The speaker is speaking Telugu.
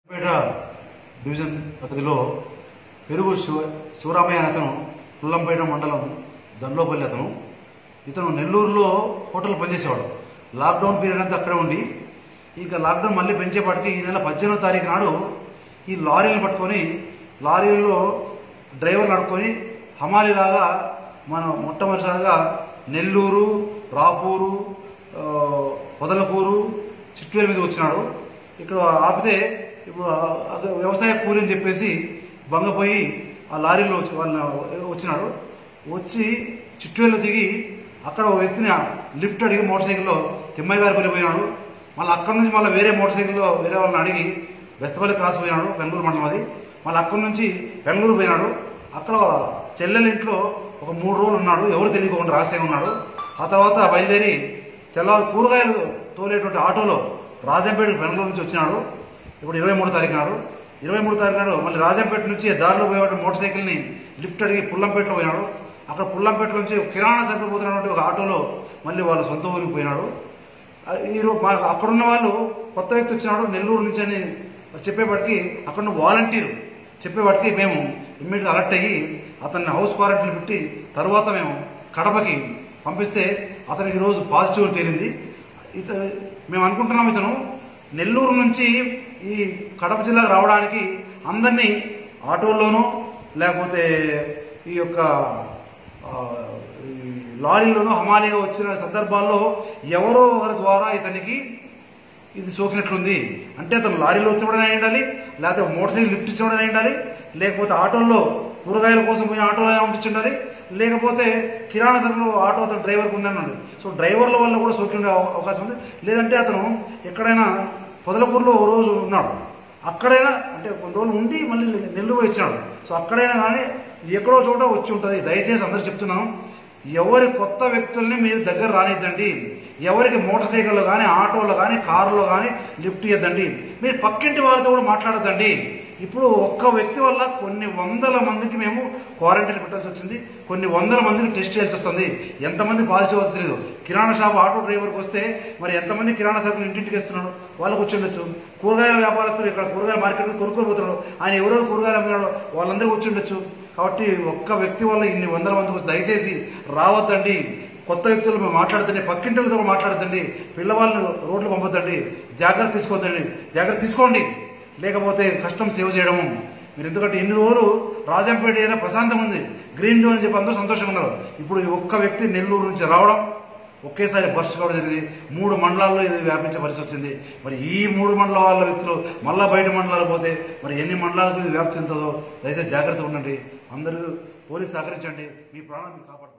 పేట డివిజన్ పరిధిలో పెరుగు శివ శివరామయ్య అనే అతను పుల్లంపేట మండలం దండోపల్లి అతను ఇతను నెల్లూరులో హోటల్ పనిచేసేవాడు లాక్డౌన్ పీరియడ్ అంతా అక్కడే ఉండి ఇంకా లాక్డౌన్ మళ్ళీ పెంచేపాటికి ఈ నెల పద్దెనిమిదో తారీఖు నాడు ఈ లారీలు పట్టుకొని లారీల్లో డ్రైవర్ నడుకొని హమాలీలాగా మనం మొట్టమొదటిసారిగా నెల్లూరు రాపూరు ఆ, పొదలకూరు చిట్టూరు మీద వచ్చినాడు ఇక్కడ ఆపితే ఇప్పుడు ఆ- ఆ వ్యవసాయ కూలి అని చెప్పేసి బంగపోయి ఆ లారీలో వచ్చి- వాళ్ళ వచ్చినాడు వచ్చి చిట్టూరులో దిగి అక్కడ ఒక వ్యక్తిని లిఫ్ట్ అడిగి మోటార్ సైకిల్లో తిమ్మయ్య గారి వెళ్ళిపోయినాడు మళ్ళీ అక్కడ నుంచి మళ్ళీ వేరే మోటార్ సైకిల్లో వేరే వాళ్ళని అడిగి బెస్తపల్లి క్రాస్ పోయినాడు బెంగళూరు మండలం అది మళ్ళీ అక్కడ నుంచి బెంగళూరు పోయినాడు అక్కడ చెల్లెల ఇంట్లో ఒక మూడు రోజులు ఉన్నాడు ఎవరు తెలియకుండా రాస్తే ఉన్నాడు ఆ తర్వాత బయలుదేరి తెల్లవారు కూరగాయలు తోలేటువంటి ఆటోలో రాజంపేట బెంగళూరు నుంచి వచ్చినాడు ఇప్పుడు ఇరవై మూడు తారీఖు నాడు ఇరవై మూడు తారీఖు నాడు మళ్ళీ రాజంపేట నుంచి దారిలో పోయేటువంటి మోటార్ సైకిల్ని లిఫ్ట్ అడిగి పుల్లంపేటలో పోయినాడు అక్కడ పుల్లంపేట నుంచి కిరాణా సరుకులు పోతున్నటువంటి ఒక ఆటోలో మళ్ళీ వాళ్ళ సొంత ఊరికి పోయినాడు ఆ, ఈరోజు మా అక్కడున్న వాళ్ళు కొత్త వ్యక్తి వచ్చినాడు నెల్లూరు నుంచి అని చెప్పేపటికి అక్కడ వాలంటీర్ చెప్పేవాటికి మేము ఇమ్మీడియట్ అలర్ట్ అయ్యి అతన్ని హౌస్ క్వారంటైన్ పెట్టి తర్వాత మేము కడపకి పంపిస్తే అతనికి ఈరోజు పాజిటివ్ తేలింది ఇత మేము అనుకుంటున్నాం ఇతను నెల్లూరు నుంచి ఈ కడప జిల్లాకు రావడానికి అందరినీ ఆటోల్లోనూ లేకపోతే ఈ యొక్క ఆ, ఈ లారీలోనూ హమాలీగా వచ్చిన సందర్భాల్లో ఎవరో ఒకరి ద్వారా ఇతనికి ఇది సోకినట్లుంది అంటే అతను లారీలో వచ్చినప్పుడైనా అయి ఉండాలి లేకపోతే మోటార్ సైకిల్ లిఫ్ట్ ఇచ్చినప్పుడైనా అయి ఉండాలి లేకపోతే ఆటోల్లో కూరగాయల కోసం పోయిన ఆటోలో పంపించి ఉండాలి లేకపోతే కిరాణా సరుకులు ఆటో అతను డ్రైవర్కి ఉన్నాను సో డ్రైవర్ల వల్ల కూడా సోకి ఉండే అవ- అవకాశం ఉంది లేదంటే అతను ఎక్కడైనా పొదలకూరులో ఓ రోజు ఉన్నాడు అక్కడైనా అంటే కొన్ని రోజులు ఉండి మళ్ళీ నెల్లూరు వచ్చినాడు సో అక్కడైనా కానీ ఎక్కడో చోట వచ్చి ఉంటుంది దయచేసి అందరు చెప్తున్నాం ఎవరి కొత్త వ్యక్తుల్ని మీరు దగ్గర రానిద్దండి ఎవరికి మోటార్ సైకిల్లో కానీ ఆటోలో కానీ కారులో కానీ లిఫ్ట్ ఇవ్వద్దండి మీరు పక్కింటి వారితో కూడా మాట్లాడద్దండి ఇప్పుడు ఒక్క వ్యక్తి వల్ల కొన్ని వందల మందికి మేము క్వారంటైన్ పెట్టాల్సి వచ్చింది కొన్ని వందల మందికి టెస్ట్ చేయాల్సి వస్తుంది ఎంతమంది పాజిటివ్ అవుతుంది తెలియదు కిరాణా షాప్ ఆటో డ్రైవర్కి వస్తే మరి ఎంతమంది కిరాణా సరుకులు ఇంటింటికి ఇస్తున్నాడు వాళ్ళకి వచ్చి ఉండొచ్చు కూరగాయల వ్యాపారస్తులు ఇక్కడ కూరగాయల మార్కెట్ కొనుక్కొని పోతున్నాడు ఆయన ఎవరెవరు కూరగాయలు అమ్మినాడో వాళ్ళందరూ వచ్చి ఉండొచ్చు కాబట్టి ఒక్క వ్యక్తి వల్ల ఇన్ని వందల మందికి వచ్చి దయచేసి రావద్దండి కొత్త వ్యక్తులు మేము మాట్లాడుతుండే పక్కింటితో మాట్లాడద్దండి పిల్లవాళ్ళని రోడ్లు పంపొద్దండి జాగ్రత్త తీసుకోవద్దండి జాగ్రత్త తీసుకోండి లేకపోతే కష్టం సేవ్ చేయడము మీరు ఎందుకంటే ఎన్ని రోజులు రాజంపేట ఏరియా ప్రశాంతం ఉంది గ్రీన్ జోన్ అని చెప్పి అందరూ సంతోషంగా ఉన్నారు ఇప్పుడు ఈ ఒక్క వ్యక్తి నెల్లూరు నుంచి రావడం ఒకేసారి బర్స్ట్ కావడం జరిగింది మూడు మండలాల్లో ఇది వ్యాపించే పరిస్థితి వచ్చింది మరి ఈ మూడు మండల వాళ్ళ వ్యక్తులు మళ్ళా బయట మండలాలు పోతే మరి ఎన్ని మండలాలకు ఇది వ్యాప్తి చెందుతుందో దయచేసి జాగ్రత్తగా ఉండండి అందరూ పోలీసు సహకరించండి మీ ప్రాణాన్ని కాపాడుకోండి